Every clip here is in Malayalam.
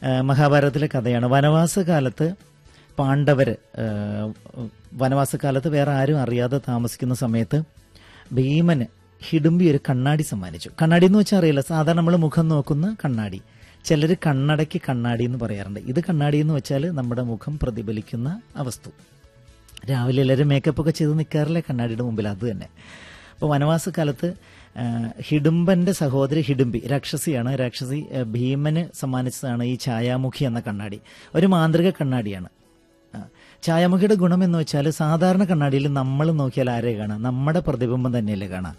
ആ, മഹാഭാരതത്തിലെ കഥയാണ് വനവാസ കാലത്ത് പാണ്ഡവര് ആ, വനവാസകാലത്ത് വേറെ ആരും അറിയാതെ താമസിക്കുന്ന സമയത്ത് ഭീമന് ഹിഡുംബി ഒരു കണ്ണാടി സമ്മാനിച്ചു കണ്ണാടി എന്ന് വെച്ചാൽ അറിയില്ല സാധാരണ നമ്മൾ മുഖം നോക്കുന്ന കണ്ണാടി ചിലർ കണ്ണടയ്ക്ക് കണ്ണാടി എന്ന് പറയാറുണ്ട് ഇത് കണ്ണാടി എന്ന് വെച്ചാൽ നമ്മുടെ മുഖം പ്രതിഫലിക്കുന്ന ആ വസ്തു രാവിലെ എല്ലാവരും മേക്കപ്പ് ഒക്കെ ചെയ്ത് നിൽക്കാറില്ലേ കണ്ണാടിയുടെ മുമ്പിൽ അത് തന്നെ അപ്പോൾ വനവാസകാലത്ത് ആ, ഹിഡുംബന്റെ സഹോദരി ഹിഡുംബി രാക്ഷസിയാണ് രാക്ഷസി ആ, ഭീമന് സമ്മാനിച്ചതാണ് ഈ ഛായാമുഖി എന്ന കണ്ണാടി ഒരു മാന്ത്രിക കണ്ണാടിയാണ് ആ, ഛായാമുഖിയുടെ ഗുണം എന്ന് വെച്ചാൽ സാധാരണ കണ്ണാടിയിൽ നമ്മൾ നോക്കിയാൽ ആരെ കാണാം നമ്മുടെ പ്രതിബിംബം തന്നെയല്ലേ കാണാം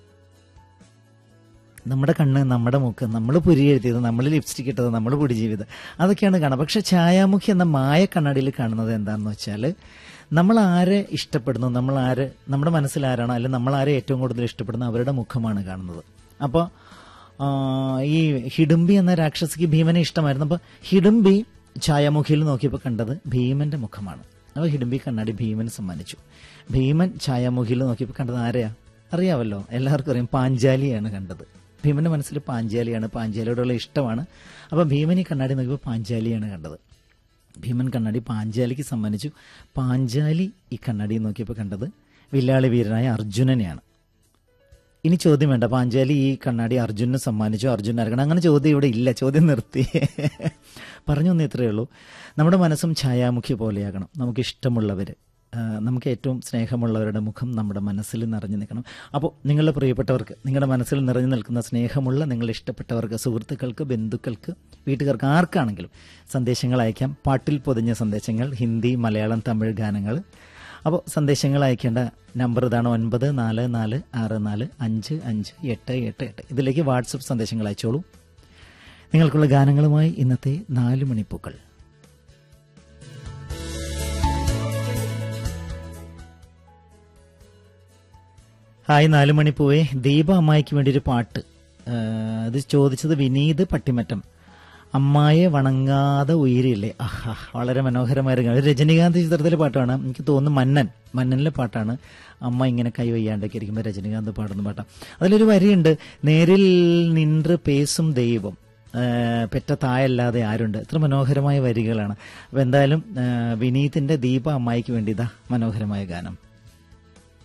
നമ്മുടെ കണ്ണ് നമ്മുടെ മൂക്ക് നമ്മൾ പുരി എഴുതിയത് നമ്മൾ ലിപ്സ്റ്റിക് ഇട്ടത് നമ്മൾ പൊടി ജീവിതം അതൊക്കെയാണ് കാണുക പക്ഷെ ഛായാമുഖി എന്ന മായ കണ്ണാടിയിൽ കാണുന്നത് എന്താണെന്ന് വെച്ചാൽ നമ്മൾ ആരെ ഇഷ്ടപ്പെടുന്നു നമ്മൾ ആര് നമ്മുടെ മനസ്സിൽ ആരാണോ അല്ലെങ്കിൽ നമ്മൾ ആരെ ഏറ്റവും കൂടുതൽ ഇഷ്ടപ്പെടുന്നു അവരുടെ മുഖമാണ് കാണുന്നത് അപ്പോൾ ഈ ഹിഡുംബി എന്ന രാക്ഷസിക്ക് ഭീമനെ ഇഷ്ടമായിരുന്നു അപ്പോൾ ഹിഡുംബി ഛായാമുഖിയിൽ നോക്കിയപ്പോൾ കണ്ടത് ഭീമന്റെ മുഖമാണ് അപ്പോൾ ഹിഡുംബി കണ്ണാടി ഭീമന് സമ്മാനിച്ചു ഭീമൻ ഛായാമുഖിയിൽ നോക്കിയപ്പോൾ കണ്ടത് ആരെയാ അറിയാവല്ലോ എല്ലാവർക്കും അറിയാം പാഞ്ചാലിയാണ് കണ്ടത് ഭീമന്റെ മനസ്സിൽ പാഞ്ചാലിയാണ് പാഞ്ചാലിയോടുള്ള ഇഷ്ടമാണ് അപ്പോൾ ഭീമൻ ഈ കണ്ണാടി നോക്കിയപ്പോൾ പാഞ്ചാലിയാണ് കണ്ടത് ഭീമൻ കണ്ണാടി പാഞ്ചാലിക്ക് സമ്മാനിച്ചു പാഞ്ചാലി ഈ കണ്ണാടി നോക്കിയപ്പോൾ കണ്ടത് വില്ലാളി വീരനായ അർജുനനെയാണ് ഇനി ചോദ്യം വേണ്ട പാഞ്ചാലി ഈ കണ്ണാടി അർജുനന് സമ്മാനിച്ചു അർജുൻ ആർക്കണം അങ്ങനെ ചോദ്യം ഇവിടെ ഇല്ല ചോദ്യം നിർത്തി പറഞ്ഞു തന്നേ ഇത്രയേ ഉള്ളൂ നമ്മുടെ മനസ്സും ഛായാമുഖി പോലെയാകണം നമുക്ക് ഇഷ്ടമുള്ളവർ നമുക്ക് ഏറ്റവും സ്നേഹമുള്ളവരുടെ മുഖം നമ്മുടെ മനസ്സിൽ നിറഞ്ഞു നിൽക്കണം അപ്പോൾ നിങ്ങളുടെ പ്രിയപ്പെട്ടവർക്ക് നിങ്ങളുടെ മനസ്സിൽ നിറഞ്ഞു നിൽക്കുന്ന സ്നേഹമുള്ള നിങ്ങളുടെ ഇഷ്ടപ്പെട്ടവർക്ക് സുഹൃത്തുക്കൾക്ക് ബന്ധുക്കൾക്ക് വീട്ടുകാർക്ക് ആർക്കാണെങ്കിലും സന്ദേശങ്ങൾ അയക്കാം പാട്ടിൽ പൊതിഞ്ഞ സന്ദേശങ്ങൾ ഹിന്ദി മലയാളം തമിഴ് ഗാനങ്ങൾ അപ്പോൾ സന്ദേശങ്ങൾ അയക്കേണ്ട നമ്പർ ഇതാണ് ഒൻപത് നാല് നാല് ആറ് നാല് അഞ്ച് അഞ്ച് എട്ട് എട്ട് എട്ട് ഇതിലേക്ക് വാട്സപ്പ് സന്ദേശങ്ങൾ അയച്ചോളൂ നിങ്ങൾക്കുള്ള ഗാനങ്ങളുമായി ഇന്നത്തെ നാല് മണിപ്പൂക്കൾ ഹായ് നാല് മണിപ്പൂവേ ദീപ അമ്മായിക്ക് വേണ്ടി ഒരു പാട്ട് ആ, അത് ചോദിച്ചത് വിനീത് പട്ടിമറ്റം അമ്മായെ വണങ്ങാതെ ഉയരില്ലേ ആഹാ വളരെ മനോഹരമായ ഒരു ഗാനം. ഒരു രജനീകാന്ത് ചിത്രത്തിലെ പാട്ടാണ് എനിക്ക് തോന്നുന്നു മന്നൻ മന്നനിലെ പാട്ടാണ് അമ്മ ഇങ്ങനെ കൈ വയ്യാണ്ടൊക്കെ ഇരിക്കുമ്പോൾ രജനീകാന്ത് പാടുന്ന പാട്ടാണ് അതിലൊരു വരിയുണ്ട് നേരിൽ നിன்று പേസും ദൈവം ആ, പെറ്റ തായല്ലാതെ ആരുണ്ട് ഇത്ര മനോഹരമായ വരികളാണ് അപ്പൊ എന്തായാലും ആ, വിനീതിന്റെ ദീപ അമ്മായിക്ക് വേണ്ടി ഇതാ മനോഹരമായ ഗാനം